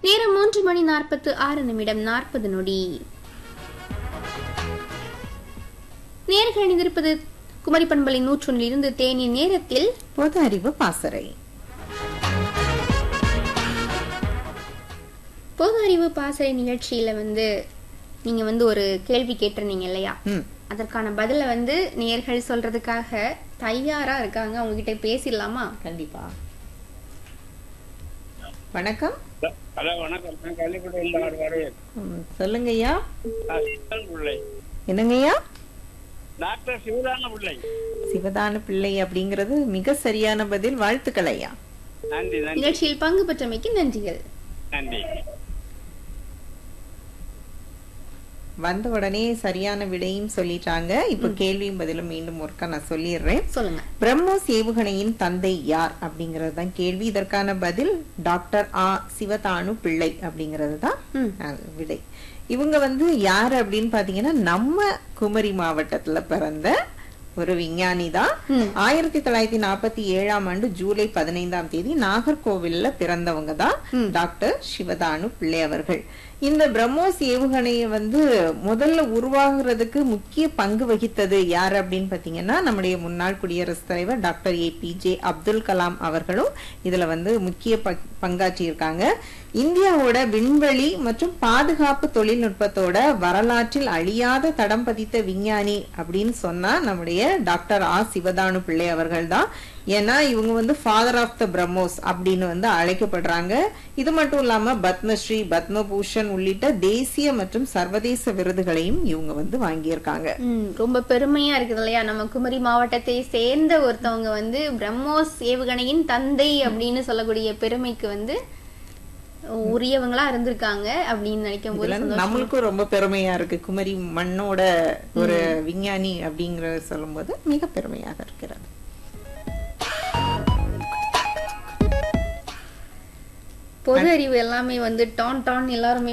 நேரம் மூன்று மணி நாற்பத்து ஆறு நிமிடம் நாற்பது நொடி நேர்கள் இணைந்திருப்பது குமரி பண்பலை நூற்றொன்றில் இருந்து தேனின் நேரத்தில் பொது அறிவு பாசறை பொது அறிவு பாசறை நிகழ்ச்சியில வந்து நீங்க வந்து ஒரு கேள்வி கேட்டிருந்தீங்க இல்லையா ம் அதற்கான பதில வந்து நேர்கள் சொல்றதுக்காக தயாரா இருக்காங்க அவங்க கிட்ட பேசிடலாமா கண்டிப்பா வணக்கம் ஹலோ வணக்கம் நான் கள்ளிக்குடியில் ஆறு வரவேன் ம், சொல்லுங்கய்யா சிவன் பிள்ளை என்னங்கய்யா டாக்டர் சிவதான பிள்ளை சிவதான பிள்ளை அப்படிங்கிறது மிக சரியான பதில் வாழ்த்துக்கள் ஐயா நன்றி நன்றி நிகழ்ச்சியில் பங்கு பெற்றமைக்கு நன்றிகள் நன்றி வந்த உடனே சரியான விடையும் சொல்லிட்டாங்க இப்ப கேள்வியும் பதிலும் மீண்டும் ஒருக்கா நான் சொல்லிடுறேன் சொல்லுங்க பிரம்மோஸ் ஏவுகணையின் தந்தை யார் அப்படிங்கிறது தான் கேள்வி இதற்கான பதில் டாக்டர் ஆ சிவதானு பிள்ளை அப்படிங்கிறது தான் ம். அஹ், விடை இவங்க வந்து யார் அப்படின்னு பாத்தீங்கன்னா நம்ம குமரி மாவட்டத்துல பிறந்த ஒரு விஞ்ஞானி தான் ம். ஆயிரத்தி தொள்ளாயிரத்தி நாற்பத்தி ஏழாம் ஆண்டு ஜூலை பதினைந்தாம் தேதி நாகர்கோவில்ல பிறந்தவங்க தான் டாக்டர் சிவதானு பிள்ளை அவர்கள் இந்த பிரம்மோஸ் ஏவுகணையை வந்து முதல்ல உருவாகுறதுக்கு முக்கிய பங்கு வகித்தது யார் அப்படின்னு பாத்தீங்கன்னா நம்முடைய முன்னாள் குடியரசுத் தலைவர் doctor A P J Abdul Kalam அவர்களும் இதுல வந்து முக்கிய பங்- பங்காற்றியிருக்காங்க இந்தியாவோட விண்வெளி மற்றும் பாதுகாப்பு தொழில்நுட்பத்தோட வரலாற்றில் அழியாத தடம் பதித்த விஞ்ஞானி அப்படின்னு சொன்னா நம்முடைய டாக்டர் ஆ சிவதானு பிள்ளை அவர்கள் தான் ஏன்னா இவங்க வந்து ஃபாதர் ஆஃப் த பிரம்மோஸ் அப்படின்னு வந்து அழைக்கப்படுறாங்க இது மட்டும் இல்லாம பத்மஸ்ரீ பத்மபூஷன் உள்ளிட்ட தேசிய மற்றும் சர்வதேச விருதுகளையும் இவங்க வந்து வாங்கியிருக்காங்க ம், ரொம்ப பெருமையா இருக்குது இல்லையா நம்ம குமரி மாவட்டத்தை சேர்ந்த ஒருத்தவங்க வந்து பிரம்மோஸ் ஏவுகணையின் தந்தை அப்படின்னு சொல்லக்கூடிய பெருமைக்கு வந்து உரியவங்களா இருந்திருக்காங்க அப்படின்னு நினைக்கும் போது இதுல சந்தோஷம். நம்மளுக்கும் ரொம்ப பெருமையா இருக்கு குமரி மண்ணோட ஒரு விஞ்ஞானி அப்படிங்கிற சொல்லும்போது மிக பெருமையாக இருக்கிறது பொது அறிவு எல்லாமே வந்து டான் டான் எல்லாருமே